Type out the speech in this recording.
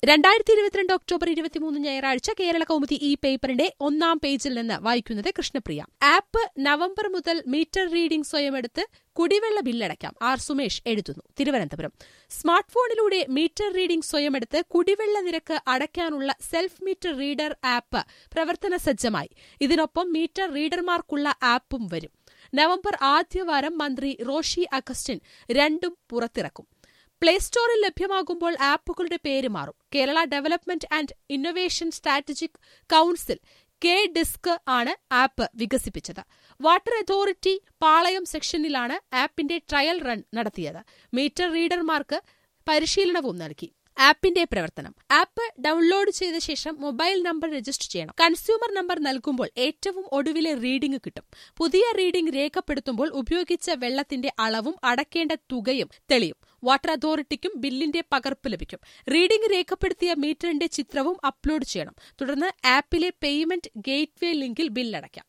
രണ്ടായിരത്തി ഇരുപത്തിരണ്ട് ഒക്ടോബർ ഇരുപത്തിമൂന്ന് ഞായറാഴ്ച കേരള കൗമുദി ഈ പേപ്പറിന്റെ ഒന്നാം പേജിൽ നിന്ന് വായിക്കുന്നത് കൃഷ്ണപ്രിയ ആപ്പ് നവംബർ മുതൽ മീറ്റർ റീഡിംഗ് സ്വയമെടുത്ത് കുടിവെള്ള ബില്ലടയ്ക്കാം ആർ സുമേഷ് എഴുതുന്നു തിരുവനന്തപുരം സ്മാർട്ട് ഫോണിലൂടെ മീറ്റർ റീഡിംഗ് സ്വയമെടുത്ത് കുടിവെള്ള നിരക്ക് അടയ്ക്കാനുള്ള സെൽഫ് മീറ്റർ റീഡർ ആപ്പ് പ്രവർത്തന സജ്ജമായി ഇതിനൊപ്പം മീറ്റർ റീഡർമാർക്കുള്ള ആപ്പും വരും നവംബർ ആദ്യവാരം മന്ത്രി റോഷി അഗസ്റ്റിൻ രണ്ടും പുറത്തിറക്കും പ്ലേ സ്റ്റോറിൽ ലഭ്യമാകുമ്പോൾ ആപ്പുകളുടെ പേര് മാറും Kerala development and innovation strategic council K DISC ആണ് ആപ്പ് വികസിപ്പിച്ചത് വാട്ടർ അതോറിറ്റി പാളയം സെക്ഷനിലാണ് ആപ്പിന്റെ ട്രയൽ റൺ നടത്തിയത് മീറ്റർ റീഡർമാർക്ക് പരിശീലനവും നൽകി ആപ്പിന്റെ പ്രവർത്തനം ആപ്പ് ഡൗൺലോഡ് ചെയ്ത ശേഷം മൊബൈൽ നമ്പർ രജിസ്റ്റർ ചെയ്യണം കൺസ്യൂമർ നമ്പർ നൽകുമ്പോൾ ഏറ്റവും ഒടുവിലെ റീഡിംഗ് കിട്ടും പുതിയ റീഡിംഗ് രേഖപ്പെടുത്തുമ്പോൾ ഉപയോഗിച്ച വെള്ളത്തിന്റെ അളവും അടക്കേണ്ട തുകയും തെളിയും വാട്ടർ അതോറിറ്റിക്കും ബില്ലിന്റെ പകർപ്പ് ലഭിക്കും റീഡിംഗ് രേഖപ്പെടുത്തിയ മീറ്ററിന്റെ ചിത്രവും അപ്ലോഡ് ചെയ്യണം തുടർന്ന് ആപ്പിലെ പേയ്മെന്റ് ഗേറ്റ്വേ ലിങ്കിൽ ബില്ലടയ്ക്കാം